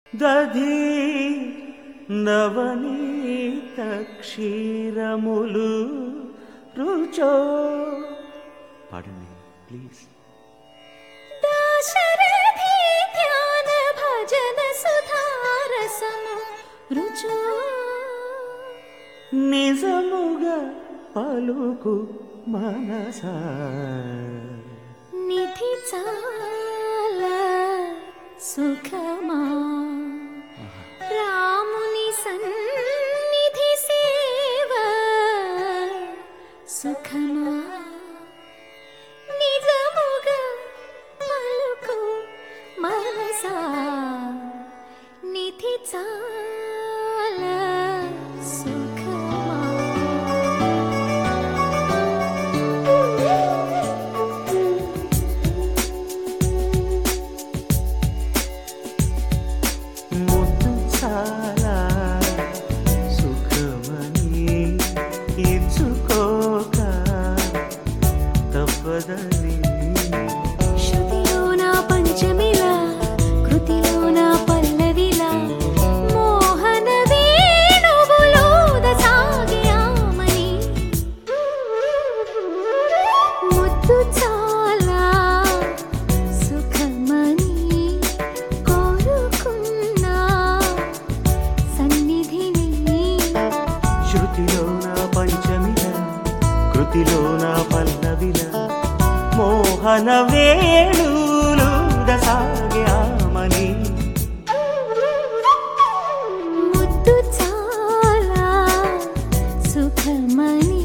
దధి నవనీత క్షీరములు రుచో పాడండి ప్లీజ్ దాశరథి ధ్యాన భజన సుధారసము రుచు నిజముగా పలుకు మనసా నిధి చాలా సుఖమా రాముని సన్నిధి సేవ సుఖమా నిజముగా పలుకు మనసా నిధి చాలా సుఖమా ముద్దు చాలా సుఖమని ఇచ్చుకోక తప్పదని శృతిలోన పంచమిలా కృతిలోన పల్లవిలా మోహన వేణువులోద సాగియామని ముద్దు చాలా సుఖమని కోరుకున్నా సన్నిధిని శృతిలోన పంచమిల కృతిలోన పల్లవిల మోహన వేణులు దసాగ్యామని ముద్దు చాలా సుఖమని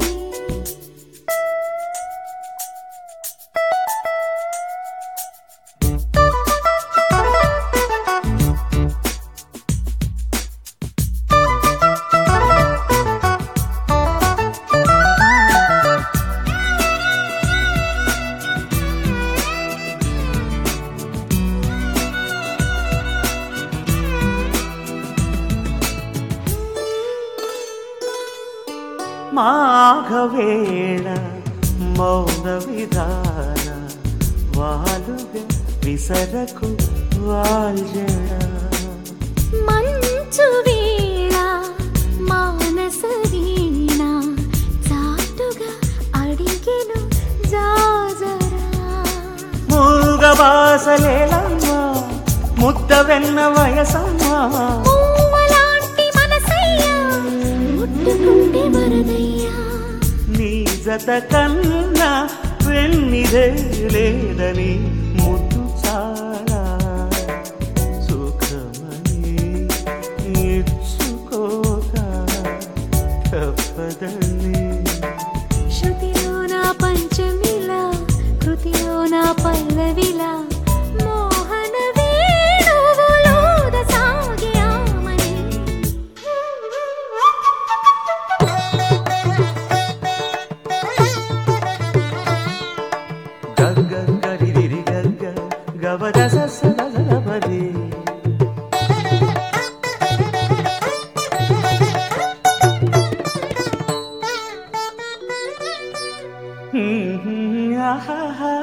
మాఘవేళ మౌన విధాన వాలుగా విసరకు వాల్జడ మంచు వేళ మానస వీణ చాటుగా అడిగెను జాజరా మూగవాసలేలమ్మా ముద్ద వెన్న వయసమ్మా పువ్వులాంటి మనసయ్యా ముట్టుకుంటే వరదయ్యా నీ జత కన్నా వెన్నిదే లేదని ముద్దు చాలా సుఖమని ఇచ్చుకోక తప్పదని శృతిలోన పంచమిలా కృతిలోన పల్లవిలా మోహన వేణువులోద సాగియామని గగ్గ గరిదిరి గగ్గ గవద ససదలపది ఆహాహా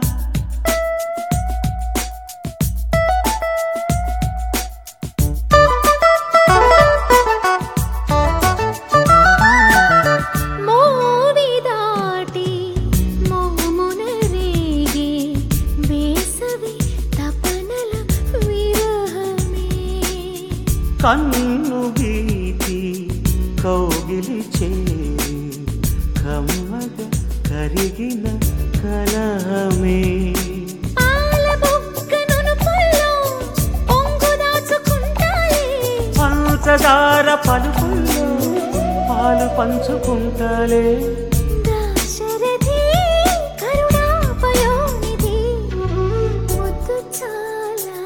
మోవి దాటి మోమున రేగే వేసవి తపనల విరహమే కన్ను గీతి కౌగిలి చేరి కమ్మగ కరిగిన కలహమే పాల బొక్కనును పుల్లో పొంగు దాచుకుంటాలే పంచదార పలుకుల్లో పాలు పంచుకుంటాలే దాశరథి కరుణాపయోనిధి ముద్దు చాలా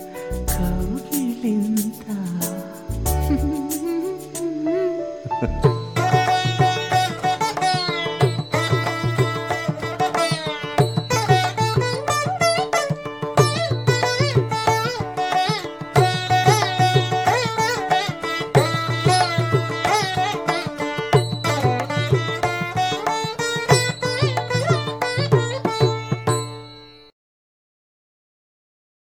కౌగిలింత